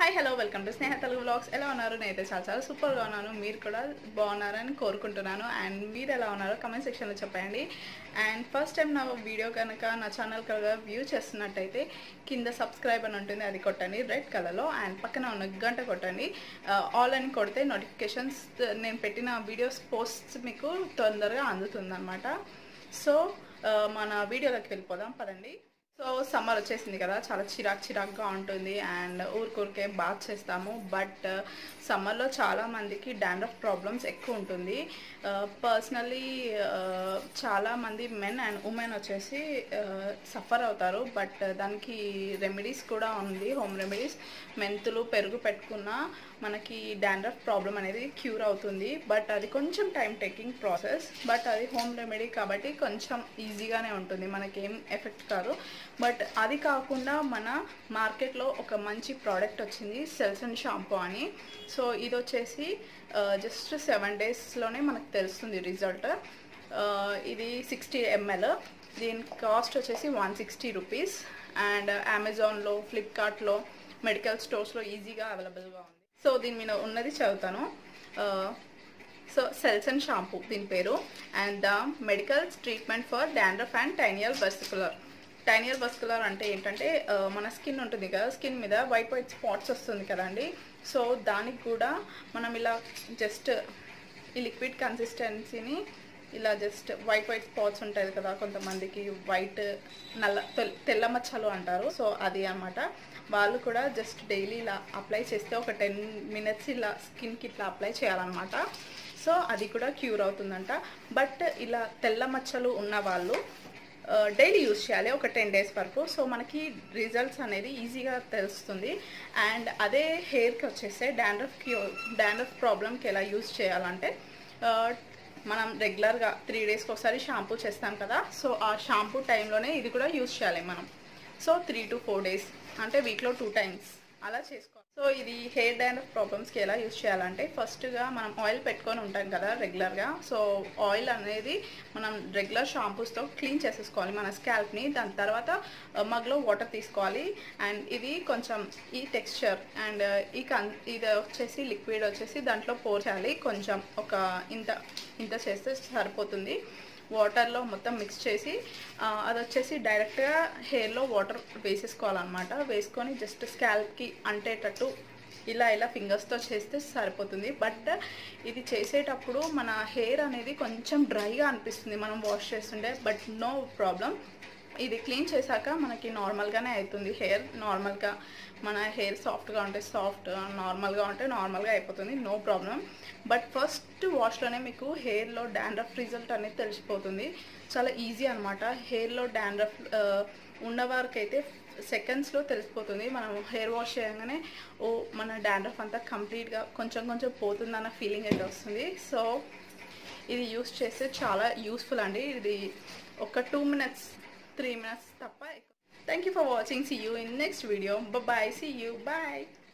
hi hello welcome to Sneha Telugu blogs ఎలా ఉన్నారు నేనైతే చాలా చాలా సూపర్గా ఉన్నాను మీరు కూడా బాగున్నారని కోరుకుంటున్నాను అండ్ మీరు ఎలా ఉన్నారో కమెంట్ సెక్షన్లో చెప్పండి అండ్ ఫస్ట్ టైం నా వీడియో కనుక నా ఛానల్ కనుక వ్యూ చేస్తున్నట్టయితే కింద సబ్స్క్రైబ్ అని ఉంటుంది అది కొట్టండి రెడ్ కలర్లో అండ్ పక్కన ఉన్న గంట కొట్టండి ఆల్ అని కొడితే నోటిఫికేషన్స్ నేను పెట్టిన వీడియోస్ పోస్ట్స్ మీకు తొందరగా అందుతుందన్నమాట సో మన వీడియోలోకి వెళ్ళిపోదాం పదండి సో సమ్మర్ వచ్చేసింది కదా చాలా చిరాక్ చిరాక్గా ఉంటుంది అండ్ ఊరికూరికే బాత్ చేస్తాము బట్ సమ్మర్లో చాలా మందికి డాండ్రఫ్ ప్రాబ్లమ్స్ ఎక్కువ ఉంటుంది పర్సనలీ చాలా మంది మెన్ అండ్ ఉమెన్ వచ్చేసి సఫర్ అవుతారు బట్ దానికి రెమెడీస్ కూడా ఉంది హోమ్ రెమెడీస్ మెంతులు పెరుగు పెట్టుకున్న మనకి డాండ్రఫ్ ప్రాబ్లం అనేది క్యూర్ అవుతుంది బట్ అది కొంచెం టైం టేకింగ్ ప్రాసెస్ బట్ అది హోమ్ రెమెడీ కాబట్టి కొంచెం ఈజీగానే ఉంటుంది మనకేం ఎఫెక్ట్ కాదు బట్ అది కాకుండా మన మార్కెట్లో ఒక మంచి ప్రోడక్ట్ వచ్చింది సెల్సన్ షాంపూ అని సో ఇది వచ్చేసి జస్ట్ సెవెన్ డేస్లోనే మనకు తెలుస్తుంది రిజల్ట్ ఇది సిక్స్టీ ఎంఎల్ దీని కాస్ట్ వచ్చేసి వన్ సిక్స్టీ రూపీస్ అండ్ అమెజాన్లో ఫ్లిప్కార్ట్లో మెడికల్ స్టోర్స్లో ఈజీగా అవైలబుల్గా ఉంది సో దీని మీద ఉన్నది చదువుతాను సో సెల్సన్ షాంపూ దీని పేరు and the medical treatment for dandruff and tinea versicolor tinea versicolor అంటే ఏంటంటే మన స్కిన్ ఉంటుంది కదా స్కిన్ మీద వైట్ వైట్ స్పాట్స్ వస్తుంది కదండి సో దానికి కూడా మనం ఇలా జస్ట్ ఈ లిక్విడ్ కన్సిస్టెన్సీని ఇలా జస్ట్ వైట్ వైట్ స్పాట్స్ ఉంటుంది కదా కొంతమందికి వైట్ నల్ల తెల్ల మచ్చలు అంటారు సో అది అనమాట వాళ్ళు కూడా జస్ట్ డైలీ ఇలా అప్లై చేస్తే ఒక టెన్ మినిట్స్ ఇలా స్కిన్కి ఇట్లా అప్లై చేయాలన్నమాట సో అది కూడా క్యూర్ అవుతుందంట బట్ ఇలా తెల్ల మచ్చలు ఉన్న వాళ్ళు డైలీ యూస్ చేయాలి ఒక టెన్ డేస్ వరకు సో మనకి రిజల్ట్స్ అనేది ఈజీగా తెలుస్తుంది అండ్ అదే హెయిర్కి వచ్చేస్తే డాండ్రఫ్కి డాండ్రఫ్ ప్రాబ్లమ్కి ఎలా యూస్ చేయాలంటే మనం రెగ్యులర్గా త్రీ డేస్కి ఒకసారి షాంపూ చేస్తాం కదా సో ఆ షాంపూ టైంలోనే ఇది కూడా యూస్ చేయాలి మనం so three to four days అంటే వీక్లో టూ టైమ్స్ అలా చేసుకోవాలి సో ఇది హెయిర్ డాండ్రఫ్ ప్రాబ్లమ్స్కి ఎలా యూస్ చేయాలంటే ఫస్ట్గా మనం ఆయిల్ పెట్టుకొని ఉంటాం కదా రెగ్యులర్గా సో ఆయిల్ అనేది మనం రెగ్యులర్ షాంపూస్తో క్లీన్ చేసేసుకోవాలి మన స్కాల్ప్ని దాని తర్వాత మగ్లో వాటర్ తీసుకోవాలి అండ్ ఇది కొంచెం ఈ టెక్స్చర్ అండ్ ఈ కన్ ఇది వచ్చేసి లిక్విడ్ వచ్చేసి దాంట్లో పోర్ చేయాలి కొంచెం ఒక ఇంత ఇంత చేస్తే సరిపోతుంది వాటర్లో మొత్తం మిక్స్ చేసి అది వచ్చేసి డైరెక్ట్గా హెయిర్లో వాటర్ వేసేసుకోవాలన్నమాట వేసుకొని జస్ట్ స్కాల్ప్కి అంటేటట్టు ఇలా ఇలా ఫింగర్స్తో చేస్తే సరిపోతుంది బట్ ఇది చేసేటప్పుడు మన హెయిర్ అనేది కొంచెం డ్రైగా అనిపిస్తుంది మనం వాష్ చేస్తుంటే బట్ నో ప్రాబ్లం ఇది క్లీన్ చేశాక మనకి నార్మల్గానే అవుతుంది హెయిర్ నార్మల్గా మన హెయిర్ సాఫ్ట్గా ఉంటే సాఫ్ట్ నార్మల్గా ఉంటే నార్మల్గా అయిపోతుంది నో ప్రాబ్లం బట్ ఫస్ట్ వాష్లోనే మీకు హెయిర్లో డాండ్రఫ్ రిజల్ట్ అనేది తెలిసిపోతుంది చాలా ఈజీ అనమాట హెయిర్లో డాండ్రఫ్ ఉన్నవారికి అయితే సెకండ్స్లో తెలిసిపోతుంది మనం హెయిర్ వాష్ చేయగానే ఓ మన డాండ్రఫ్ అంతా కంప్లీట్గా కొంచెం కొంచెం పోతుందన్న ఫీలింగ్ అయితే వస్తుంది సో ఇది యూస్ చేస్తే చాలా యూస్ఫుల్ అండి ఇది ఒక టూ మినిట్స్ త్రీ మినిట్స్ తప్ప thank you for watching see you in next video bye see you bye